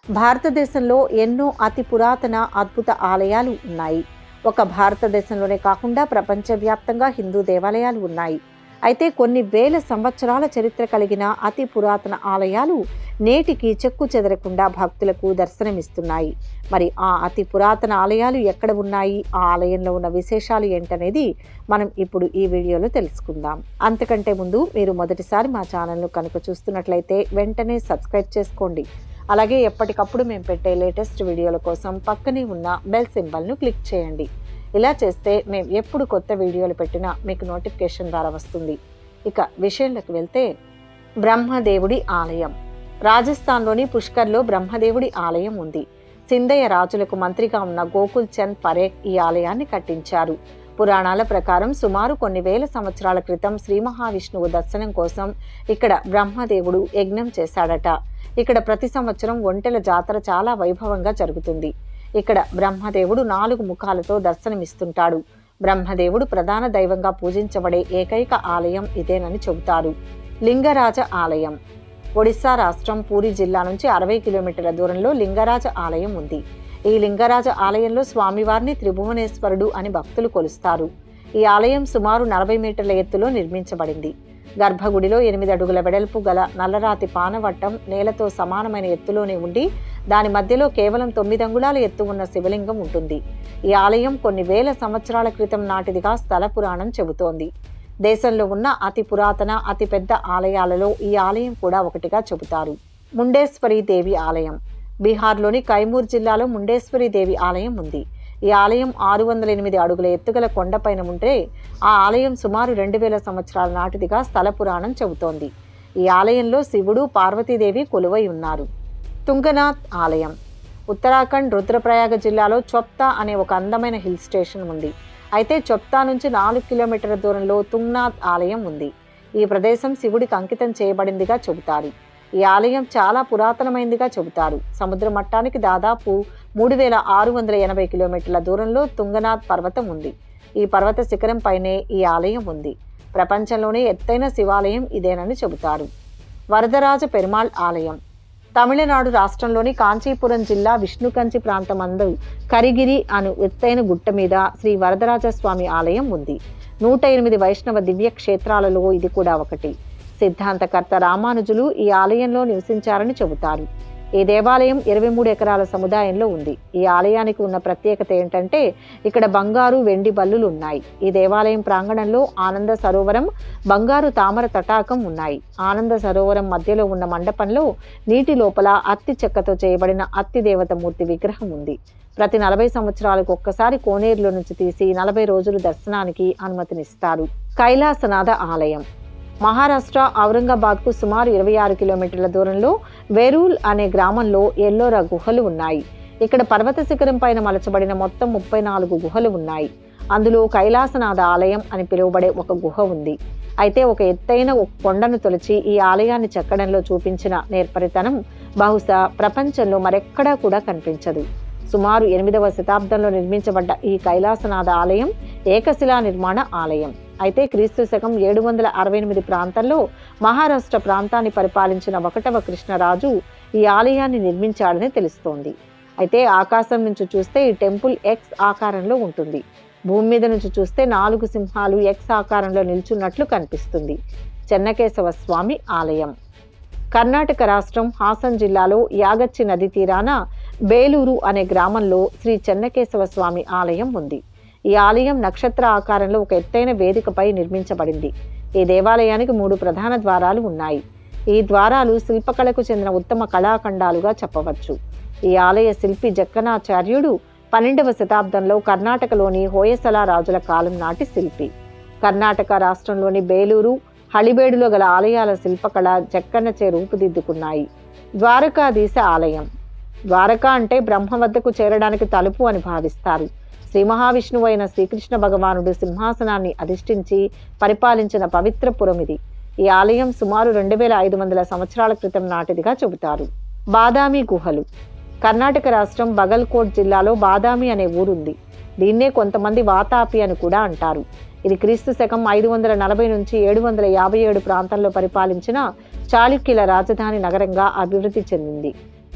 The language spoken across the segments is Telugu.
భారతదేశంలో ఎన్నో అతి పురాతన అద్భుత ఆలయాలు ఉన్నాయి ఒక భారతదేశంలోనే కాకుండా ప్రపంచవ్యాప్తంగా హిందూ దేవాలయాలు ఉన్నాయి అయితే కొన్ని వేల సంవత్సరాల చరిత్ర కలిగిన అతి పురాతన ఆలయాలు నేటికి చెక్కు చెదరకుండా భక్తులకు దర్శనమిస్తున్నాయి మరి ఆ అతి పురాతన ఆలయాలు ఎక్కడ ఉన్నాయి ఆ ఆలయంలో ఉన్న విశేషాలు ఏంటనేది మనం ఇప్పుడు ఈ వీడియోలో తెలుసుకుందాం అంతకంటే ముందు మీరు మొదటిసారి మా ఛానల్ను కనుక చూస్తున్నట్లయితే వెంటనే సబ్స్క్రైబ్ చేసుకోండి అలాగే ఎప్పటికప్పుడు మేము పెట్టే లేటెస్ట్ వీడియోల కోసం పక్కనే ఉన్న బెల్ సింబల్ను క్లిక్ చేయండి ఇలా చేస్తే మేము ఎప్పుడు కొత్త వీడియోలు పెట్టినా మీకు నోటిఫికేషన్ ద్వారా వస్తుంది ఇక విషయంలోకి వెళ్తే బ్రహ్మదేవుడి ఆలయం రాజస్థాన్లోని పుష్కర్లో బ్రహ్మదేవుడి ఆలయం ఉంది సింధయ్య రాజులకు మంత్రిగా ఉన్న గోకుల్ చంద్ పరేఖ్ ఈ ఆలయాన్ని కట్టించారు పురాణాల ప్రకారం సుమారు కొన్ని వేల సంవత్సరాల క్రితం శ్రీ మహావిష్ణువు దర్శనం కోసం ఇక్కడ బ్రహ్మదేవుడు యజ్ఞం చేశాడట ఇక్కడ ప్రతి సంవత్సరం ఒంటెల జాతర చాలా వైభవంగా జరుగుతుంది ఇక్కడ బ్రహ్మదేవుడు నాలుగు ముఖాలతో దర్శనమిస్తుంటాడు బ్రహ్మదేవుడు ప్రధాన దైవంగా పూజించబడే ఏకైక ఆలయం ఇదేనని చెబుతారు లింగరాజ ఆలయం ఒడిశా రాష్ట్రం పూరి జిల్లా నుంచి అరవై కిలోమీటర్ల దూరంలో లింగరాజ ఆలయం ఉంది ఈ లింగరాజ ఆలయంలో స్వామివారిని త్రిభువనేశ్వరుడు అని భక్తులు కొలుస్తారు ఈ ఆలయం సుమారు నలభై మీటర్ల ఎత్తులో నిర్మించబడింది గర్భగుడిలో ఎనిమిది అడుగుల వెడల్పు గల నల్లరాతి పానవట్టం నేలతో సమానమైన ఎత్తులోనే ఉండి దాని మధ్యలో కేవలం తొమ్మిది అంగుళాల ఎత్తు ఉన్న శివలింగం ఉంటుంది ఈ ఆలయం కొన్ని వేల సంవత్సరాల క్రితం నాటిదిగా స్థల పురాణం చెబుతోంది దేశంలో ఉన్న అతి పురాతన అతి పెద్ద ఆలయాలలో ఈ ఆలయం కూడా ఒకటిగా చెబుతారు ముండేశ్వరి దేవి ఆలయం బీహార్లోని కైమూర్ జిల్లాలో ముండేశ్వరి దేవి ఆలయం ఉంది ఈ ఆలయం ఆరు వందల ఎనిమిది అడుగుల ఎత్తుగల కొండపైన ఉంటే ఆ ఆలయం సుమారు రెండు వేల సంవత్సరాల నాటిదిగా స్థల పురాణం చెబుతోంది ఈ ఆలయంలో శివుడు పార్వతీదేవి కొలువై ఉన్నారు తుంగనాథ్ ఆలయం ఉత్తరాఖండ్ రుద్రప్రయాగ జిల్లాలో చొప్తా అనే ఒక అందమైన హిల్ స్టేషన్ ఉంది అయితే చొప్తా నుంచి నాలుగు కిలోమీటర్ల దూరంలో తుంగ్నాథ్ ఆలయం ఉంది ఈ ప్రదేశం శివుడికి అంకితం చేయబడిందిగా చెబుతారు ఈ ఆలయం చాలా పురాతనమైందిగా చెబుతారు సముద్ర మట్టానికి దాదాపు మూడు వేల ఆరు వందల ఎనభై కిలోమీటర్ల దూరంలో తుంగనాథ్ పర్వతం ఉంది ఈ పర్వత శిఖరం పైనే ఈ ఆలయం ఉంది ప్రపంచంలోనే ఎత్తైన శివాలయం ఇదేనని చెబుతారు వరదరాజ పెరుమాళ్ ఆలయం తమిళనాడు రాష్ట్రంలోని కాంచీపురం జిల్లా విష్ణుకంచి ప్రాంతమందు కరిగిరి అను ఎత్తైన గుట్ట మీద శ్రీ వరదరాజ స్వామి ఆలయం ఉంది నూట ఎనిమిది వైష్ణవ దివ్య క్షేత్రాలలో ఇది కూడా ఒకటి సిద్ధాంతకర్త రామానుజులు ఈ ఆలయంలో నివసించారని చెబుతారు ఈ దేవాలయం ఇరవై మూడు ఎకరాల సముదాయంలో ఉంది ఈ ఆలయానికి ఉన్న ప్రత్యేకత ఏంటంటే ఇక్కడ బంగారు వెండి బల్లులు ఉన్నాయి ఈ దేవాలయం ప్రాంగణంలో ఆనంద సరోవరం బంగారు తామర తటాకం ఉన్నాయి ఆనంద సరోవరం మధ్యలో ఉన్న మండపంలో నీటి లోపల అత్తి చెక్కతో చేయబడిన అత్తి దేవత మూర్తి విగ్రహం ఉంది ప్రతి నలభై సంవత్సరాలకు ఒక్కసారి కోనేరులో నుంచి తీసి నలభై రోజులు దర్శనానికి అనుమతినిస్తారు కైలాసనాథ ఆలయం మహారాష్ట్ర ఔరంగాబాద్కు సుమారు ఇరవై ఆరు కిలోమీటర్ల దూరంలో వెరూల్ అనే గ్రామంలో ఎల్లోరా గుహలు ఉన్నాయి ఇక్కడ పర్వత శిఖరం పైన మలచబడిన మొత్తం ముప్పై నాలుగు గుహలు ఉన్నాయి అందులో కైలాసనాథ ఆలయం అని పిలువబడే ఒక గుహ ఉంది అయితే ఒక ఎత్తైన ఒక కొండను తొలిచి ఈ ఆలయాన్ని చెక్కడంలో చూపించిన నేర్పరితనం బహుశా ప్రపంచంలో మరెక్కడా కూడా కనిపించదు సుమారు ఎనిమిదవ శతాబ్దంలో నిర్మించబడ్డ ఈ కైలాసనాథ ఆలయం ఏకశిలా నిర్మాణ ఆలయం అయితే క్రీస్తు శకం ఏడు వందల అరవై ఎనిమిది ప్రాంతంలో మహారాష్ట్ర ప్రాంతాన్ని పరిపాలించిన ఒకటవ కృష్ణరాజు ఈ ఆలయాన్ని నిర్మించాడని తెలుస్తోంది అయితే ఆకాశం నుంచి చూస్తే ఈ టెంపుల్ ఎక్స్ ఆకారంలో ఉంటుంది భూమి మీద నుంచి చూస్తే నాలుగు సింహాలు ఎక్స్ ఆకారంలో నిల్చున్నట్లు కనిపిస్తుంది చెన్నకేశవ స్వామి ఆలయం కర్ణాటక రాష్ట్రం హాసన్ జిల్లాలో యాగచ్చి నది తీరాన బేలూరు అనే గ్రామంలో శ్రీ చెన్నకేశవ స్వామి ఆలయం ఉంది ఈ ఆలయం నక్షత్ర ఆకారంలో ఒక ఎత్తైన వేదికపై నిర్మించబడింది ఈ దేవాలయానికి మూడు ప్రధాన ద్వారాలు ఉన్నాయి ఈ ద్వారాలు శిల్పకళకు చెందిన ఉత్తమ కళాఖండాలుగా చెప్పవచ్చు ఈ ఆలయ శిల్పి జక్కనాచార్యుడు పన్నెండవ శతాబ్దంలో కర్ణాటకలోని హోయసల రాజుల కాలం నాటి శిల్పి కర్ణాటక రాష్ట్రంలోని బేలూరు హళిబేడులో గల ఆలయాల శిల్పకళ జక్కన్నచే రూపుదిద్దుకున్నాయి ద్వారకాధీశ ఆలయం ద్వారకా అంటే బ్రహ్మ వద్దకు చేరడానికి తలుపు అని భావిస్తారు శ్రీ మహావిష్ణువు అయిన శ్రీకృష్ణ భగవానుడు సింహాసనాన్ని అధిష్ఠించి పరిపాలించిన పవిత్రపురం ఇది ఈ ఆలయం సుమారు రెండు వేల ఐదు వందల సంవత్సరాల క్రితం నాటిదిగా చెబుతారు బాదామి గుహలు కర్ణాటక రాష్ట్రం బగల్కోట్ జిల్లాలో బాదామి అనే ఊరుంది దీన్నే కొంతమంది వాతాపి అని కూడా అంటారు ఇది క్రీస్తు శకం ఐదు వందల నలభై నుంచి ఏడు వందల యాభై ఏడు ప్రాంతంలో పరిపాలించిన చాళుక్యుల రాజధాని నగరంగా అభివృద్ధి చెందింది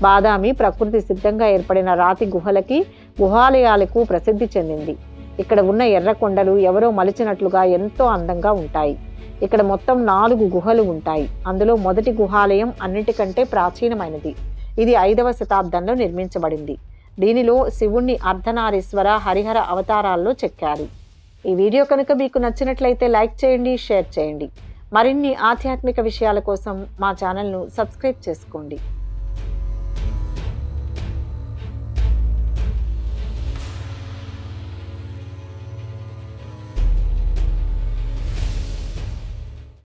బాదామి ప్రకృతి సిద్ధంగా ఏర్పడిన రాతి గుహలకి గుహాలయాలకు ప్రసిద్ధి చెందింది ఇక్కడ ఉన్న ఎర్ర కొండలు ఎవరో మలిచినట్లుగా ఎంతో అందంగా ఉంటాయి ఇక్కడ మొత్తం నాలుగు గుహలు ఉంటాయి అందులో మొదటి గుహాలయం అన్నిటికంటే ప్రాచీనమైనది ఇది ఐదవ శతాబ్దంలో నిర్మించబడింది దీనిలో శివుణ్ణి అర్ధనారీశ్వర హరిహర అవతారాల్లో చెక్కారు ఈ వీడియో కనుక మీకు నచ్చినట్లయితే లైక్ చేయండి షేర్ చేయండి మరిన్ని ఆధ్యాత్మిక విషయాల కోసం మా ఛానల్ను సబ్స్క్రైబ్ చేసుకోండి